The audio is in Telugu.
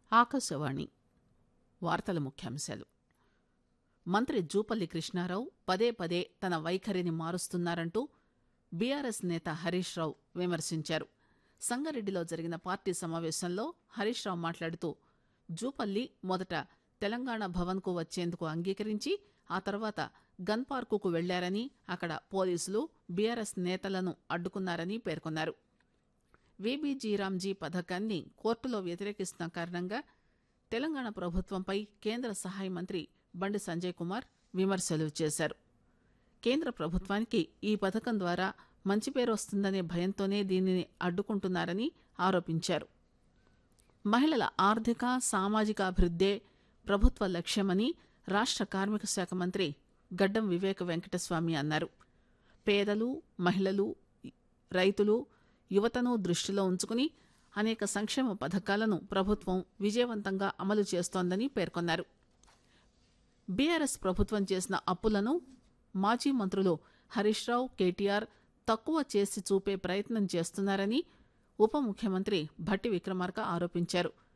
ఆకాశవాణి వార్తల ముఖ్యాంశాలు మంత్రి జూపల్లి కృష్ణారావు పదే పదే తన వైఖరిని మారుస్తున్నారంటూ బీఆర్ఎస్ నేత హరీష్ రావు విమర్శించారు సంగారెడ్డిలో జరిగిన పార్టీ సమావేశంలో హరీష్ రావు మాట్లాడుతూ జూపల్లి మొదట తెలంగాణ భవన్కు వచ్చేందుకు అంగీకరించి ఆ తర్వాత గన్ పార్కుకు వెళ్లారని అక్కడ పోలీసులు బీఆర్ఎస్ నేతలను అడ్డుకున్నారని పేర్కొన్నారు వీబీజీరామ్జీ పథకాన్ని కోర్టులో వ్యతిరేకిస్తున్న కారణంగా తెలంగాణ ప్రభుత్వంపై కేంద్ర సహాయ మంత్రి బండి సంజయ్ కుమార్ విమర్శలు చేశారు కేంద్ర ప్రభుత్వానికి ఈ పథకం ద్వారా మంచి పేరు వస్తుందనే భయంతోనే దీనిని అడ్డుకుంటున్నారని ఆరోపించారు మహిళల ఆర్థిక సామాజిక అభివృద్దే ప్రభుత్వ లక్ష్యమని రాష్ట్ర కార్మిక శాఖ మంత్రి గడ్డం వివేక వెంకటస్వామి అన్నారు పేదలు మహిళలు రైతులు యువతను దృష్టిలో ఉంచుకుని అనేక సంక్షేమ పథకాలను ప్రభుత్వం విజయవంతంగా అమలు చేస్తోందని పేర్కొన్నారు బీఆర్ఎస్ ప్రభుత్వం చేసిన అప్పులను మాజీ మంత్రులు హరీష్ రావు కేటీఆర్ తక్కువ చేసి చూపే ప్రయత్నం చేస్తున్నారని ఉప ముఖ్యమంత్రి భట్టి విక్రమార్క ఆరోపించారు